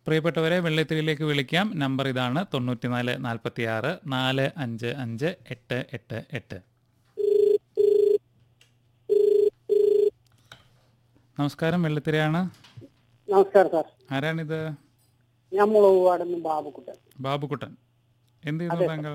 പ്രിയപ്പെട്ടവരെ വെള്ളിത്തിരിയിലേക്ക് വിളിക്കാം നമ്പർ ഇതാണ് തൊണ്ണൂറ്റിനാല് നാൽപ്പത്തി ആറ് നാല് അഞ്ച് അഞ്ച് എട്ട് എട്ട് എട്ട് നമസ്കാരം വെള്ളിത്തിരയാണ് നമസ്കാരം സാർ ആരാണിത് ഞാൻ മുളകുപാടുന്ന് ബാബുക്കുട്ടൻ ബാബുക്കുട്ടൻ എന്ത് ചെയ്യുന്നു താങ്കൾ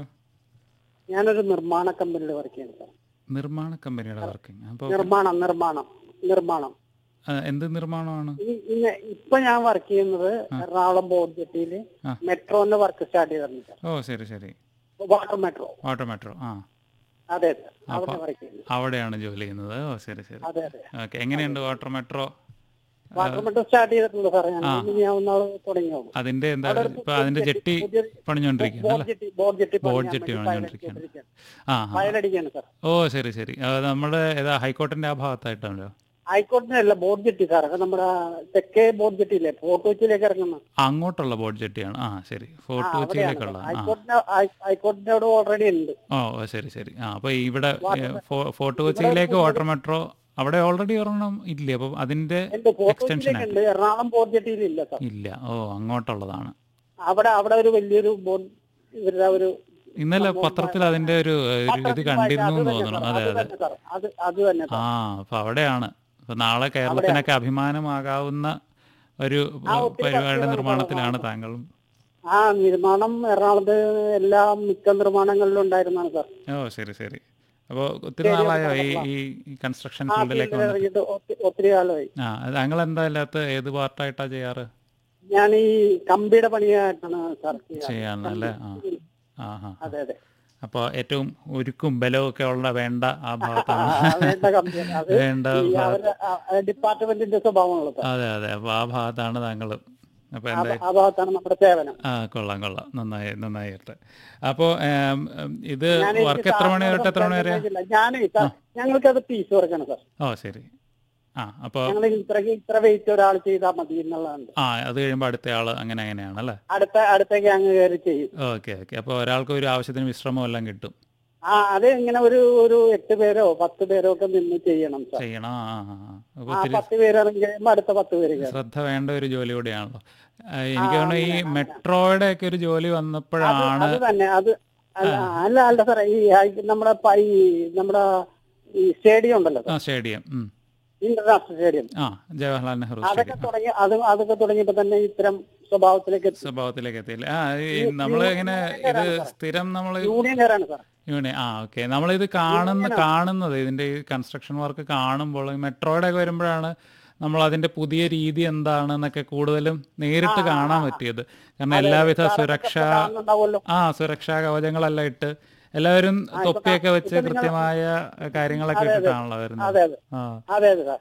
ഞാനൊരു നിർമ്മാണ കമ്പനിയിൽ വർക്ക് ചെയ്യുന്നു സാർ നിർമ്മാണ കമ്പനിയുടെ വർക്കിംഗ് അപ്പോൾ നിർമ്മാണം നിർമ്മാണം നിർമ്മാണം എന്ത് നിർമ്മാണമാണ് ഈ- ഇന്ന് ഇപ്പൊ ഞാൻ വർക്ക് ചെയ്യുന്നത് എറണാകുളം ബോർഡ് ജെട്ടിയില് ആ. മെട്രോന്റെ വർക്ക് സ്റ്റാർട്ട് ചെയ്തിട്ടുണ്ട് സാർ ഓ ശരി ശരി വാട്ടർ മെട്രോ വാട്ടർ മെട്രോ ആ അതെ സാർ അവിടെ വർക്ക് ചെയ്യുന്നു അവിടെയാണ് ജോലി ചെയ്യുന്നത് ഓ ശരി ശരി അതെ അതെ ഓക്കെ എങ്ങനെയുണ്ട് water metro water metro start ചെയ്തിട്ടുണ്ട് സാർ ഞാൻ ഇന്ന് ഞാൻ ഒന്നാൾ തുടങ്ങിയോളൂ അതിന്റെ എന്താ ഇപ്പൊ അതിന്റെ ജെട്ടി പണിഞ്ഞോണ്ടിരിക്കുകയാണ് boat jetty boat jetty boat jetty പണിഞ്ഞോണ്ടിരിക്കുകയാണ് ആ ആ ഫയലടിക്കാണ് സാർ ഓ ശരി ശരി അത് നമ്മുടെ ഏതാ ഹൈക്കോർട്ടിന്റെ ആ ഭാഗത്തായിട്ടാണല്ലോ ഹൈക്കോടതിയല്ല ബോർഡ് ജെട്ടി സാർ അത് നമ്മുടെ തെക്കേ ബോർഡ് ജെട്ടി ഇല്ലേ ഫോർട്ട് കൊച്ചിയിലേക്ക് ഇറങ്ങുന്ന അങ്ങോട്ടുള്ള ബോർഡ് ജെട്ടിയാണ് ആ ശരി ഫോർട്ട് കൊച്ചിയിലേക്കുള്ള ആ ഹൈക്കോടതിന്റെ ഹൈക്കോടതിന്റെ അവിടെ ഓൾറെഡി ഉണ്ട് ഓ ഓ, ശരി ശരി ആ അപ്പൊ ഇവിടെ ഏ, ഫോ- ഫോർട്ട് കൊച്ചിയിലേക്ക് വാട്ടർ മെട്രോ അവിടെ ഓൾറെഡി ഒരെണ്ണം ഇല്ലേ അപ്പൊ അതിന്റെ ഉണ്ട് ഫോർട്ട് എക്സ്റ്റൻഷൻ കൊച്ചിയിലേക്ക് ഉണ്ട് എറണാകുളം ബോർഡ് ജെട്ടിയിൽ ഇല്ല സാർ ഇല്ല ഓ അങ്ങോട്ടുള്ളതാണ് അവിടെ അവിടെ ഒരു വലിയൊരു ബോർഡ് ഇവരുടെ ഒരു ഇന്നലെ പത്രത്തിൽ അതിന്റെ ഒരു ഒരു ഇത് കണ്ടിരുന്നു എന്ന് തോന്നുന്നു അതെ അത് അതെ തന്നെ സാർ അത് അത് തന്നെ ആ അപ്പൊ അവിടെയാണ് അപ്പൊ നാളെ കേരളത്തിനൊക്കെ അഭിമാനമാകാവുന്ന ഒരു പരിപാടിയുടെ നിർമ്മാണത്തിലാണ് താങ്കളും ആ നിർമ്മാണം എറണാകുളത്ത് എല്ലാ മിക്ക നിർമ്മാണങ്ങളിലും ഉണ്ടായിരുന്നാണ് സാർ ഓ ശരി ശരി അപ്പോൾ ഒത്തിരി നാളായോ ഈ ഈ കൺസ്ട്രക്ഷൻ ഫീൽഡിലേക്ക് ഇതിൽ വന്നിട്ട് ഇറങ്ങിയിട്ട് ഒത്തി- ഒത്തിരി കാലമായി ആ താങ്കൾ എന്താ അതിനകത്ത് ഏത് പാർട്ടായിട്ടാ ചെയ്യാറ് ഞാൻ ഈ കമ്പിയുടെ പണിയായിട്ടാണ് സാർ ചെയ്യാറ്. ചെയ്യാന്നല്ലേ ആ ആ ആ അതെ അതെ അപ്പോൾ ഏറ്റവും ഉരുക്കും ബലവും ഒക്കെ ഉള്ള വേണ്ട ആ ഭാഗത്താണ് ആ, വേണ്ട കമ്പി അത് വേണ്ട ഈ അവരുടെ ആ- ആ ഡിപ്പാർട്ട്മെന്റിന്റെ സ്വഭാവമുള്ളത് സാർ അതെ അതെ അപ്പോൾ ആ ഭാഗത്താണ് താങ്കൾ അപ്പോൾ ആ എന്താ ആ ഭാഗത്താണ് നമ്മുടെ സേവനം ആ കൊള്ളാം കൊള്ളാം നന്നായി നന്നായിട്ട് അപ്പോൾ ഇത് ഞാൻ എനിക്ക് വർക്ക് എത്ര മണി തൊട്ട് എത്ര മണി വരെ സാറിനോട് ഞാനേ സാർ ഞങ്ങൾക്കത് പീസ് വർക്കാണ് സാർ ഓ ശരി ആ അപ്പോൾ ഞങ്ങൾ ഇത്ര ഇത്ര വെയിറ്റ് ഒരാൾ ചെയ്താൽ മതി എന്നുള്ളതാണ് ആ അത് കഴിയുമ്പോൾ അടുത്ത ആൾ അങ്ങനെ അങ്ങനെയാണല്ലേ അടുത്ത അടുത്തേക്ക് അങ്ങ് കയറി ചെയ്യും ഓക്കെ ഓക്കെ അപ്പോൾ ഒരാൾക്ക് ഒരു ആവശ്യത്തിന് വിശ്രമം എല്ലാം കിട്ടും ആ അത് ഇങ്ങനെ ഒരു ഒരു എട്ട് പേരോ പത്ത് പേരോ ഒക്കെ നിന്ന് ചെയ്യണം സാർ ചെയ്യണം ആ ആ ആ അപ്പോൾ ആ ഒത്തിരി പത്ത് പേര് ഇറങ്ങി കഴിയുമ്പോൾ അടുത്ത പത്ത് പേര് കയറും ശ്രദ്ധ വേണ്ട ഒരു ജോലി കൂടിയാണല്ലോ ആ, എനിക്ക് തോന്നുന്നു ഈ മെട്രോയുടെ ഒക്കെ ഒരു ജോലി വന്നപ്പോഴാണ് അത് തന്നെ അത് അല്ല അല്ല അല്ല സാറേ ഈ ഹൈ- നമ്മുടെ പ- ഈ നമ്മുടെ ഈ സ്റ്റേഡിയം ഉണ്ടല്ലോ ആ സാർ സ്റ്റേഡിയം ഉം. ഇന്റർനാഷണൽ സ്റ്റേഡിയം ആ ജവഹർലാൽ നെഹ്റു അതൊക്കെ സ്റ്റേഡിയം തുടങ്ങി അത് അതൊക്കെ തുടങ്ങിയപ്പോ തന്നെ ഇത്തരം സ്വഭാവത്തിലേക്ക് എത്തി സ്വഭാവത്തിലേക്ക് എത്തിയില്ല ആ ഈ നമ്മൾ ഇങ്ങനെ ഇത് സ്ഥിരം നമ്മൾ യൂണിയൻകാരാണ് സാർ യൂണി ആ ഓക്കെ നമ്മളിത് കാണുന്ന കാണുന്നത് ഇതിന്റെ ഈ കൺസ്ട്രക്ഷൻ വർക്ക് കാണുമ്പോൾ മെട്രോയുടെ ഒക്കെ വരുമ്പോഴാണ് നമ്മൾ അതിന്റെ പുതിയ രീതി എന്താണെന്നൊക്കെ കൂടുതലും നേരിട്ട് കാണാൻ പറ്റിയത് കാരണം എല്ലാവിധ സുരക്ഷ കാണുന്നുണ്ടാവുമല്ലോ ആ സുരക്ഷാ കവചങ്ങളെല്ലാം ഇട്ട് എല്ലാവരും തൊപ്പിയൊക്കെ വെച്ച് കൃത്യമായ കാര്യങ്ങളൊക്കെ ഇട്ടിട്ടാണല്ലോ വരുന്നത് അതെ അതെ ആ അതെ അതെ സാർ